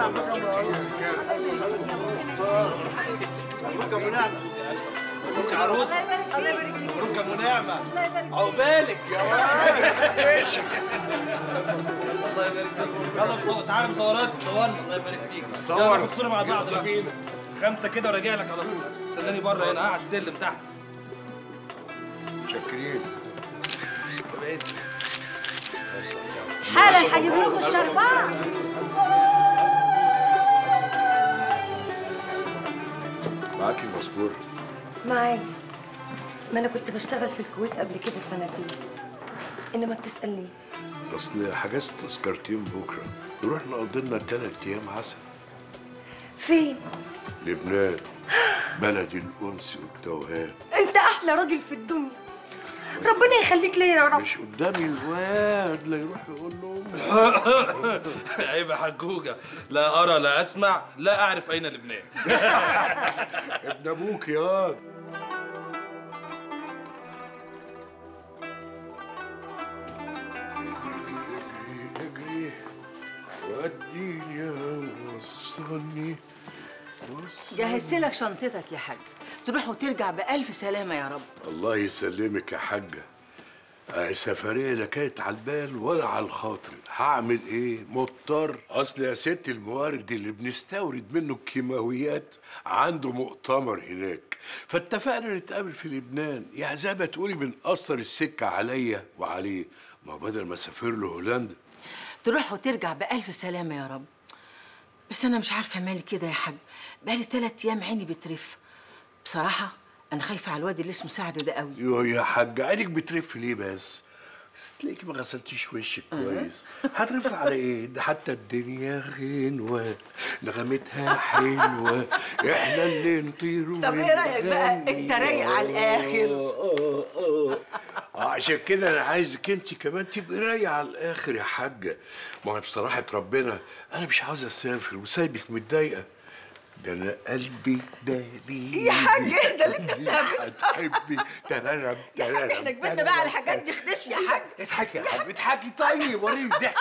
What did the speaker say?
مبروك يا ابو نعمه مبروك يا عروسه مبروك يا ابو نعمه عقبالك يا ولد الله يبارك فيك يلا مصور تعالى مصورات صورنا الله يبارك فيك صور. يلا ناخد صوره مع بعض بقى خمسه كده وراجع لك على طول استناني بره هنا ها، على السلم تحت متشكرين حالا هجيب لكم الشربات معاكي المذكور معايا ما انا كنت بشتغل في الكويت قبل كده سنتين انما بتسال ليه اصل حجزت تذكرتين بكره نروح نقضي لنا ثلاث ايام عسل فين لبنان بلد الانس والتوهان انت احلى راجل في الدنيا ربنا يخليك ليا يا رب مش قدامي الواد لا يروح يقول لهم عيب يا حجوجه لا ارى لا اسمع لا اعرف اين لبنان ابن ابوك يا اجري وديني وصلني وصلني جهزت لك شنطتك يا حاج تروح وترجع بألف سلامة يا رب الله يسلمك يا حاجة آه، سفرية لا كانت على البال ولا على الخاطر هعمل ايه مضطر اصل يا ست الموارد اللي بنستورد منه الكيماويات عنده مؤتمر هناك فاتفقنا نتقابل في لبنان يا زي ما تقولي بنقصر السكة عليا وعليه ما هو بدل ما اسافر له هولندا تروح وترجع بألف سلامة يا رب بس أنا مش عارفة مالي كده يا حاج بقالي تلات أيام عيني بترف بصراحة أنا خايفة على الواد اللي اسمه سعد ده قوي يو يا حاج عينك بترف ليه بس تلاقيكي ما غسلتيش وشك كويس هترف على ايه ده حتى الدنيا غنوة نغمتها حلوة احنا اللي نطير طب إيه رأيك بقى؟ ونغني. أنت رايق على الآخر. آه، آه، آه. عشان كده انا عايزك انت كمان تبقي رايقة على الاخر يا حاجة ما هو بصراحة ربنا انا مش عاوز اسافر وسايبك متضايقة ده انا قلبي داري يا حاج إيه ده اللي أنت بتعمله؟ هتحبي تررم يا حاج إحنا كبرنا بقى على الحاجات دي خدش يا حاج اضحكي يا حاج اضحكي طيب وريني الضحك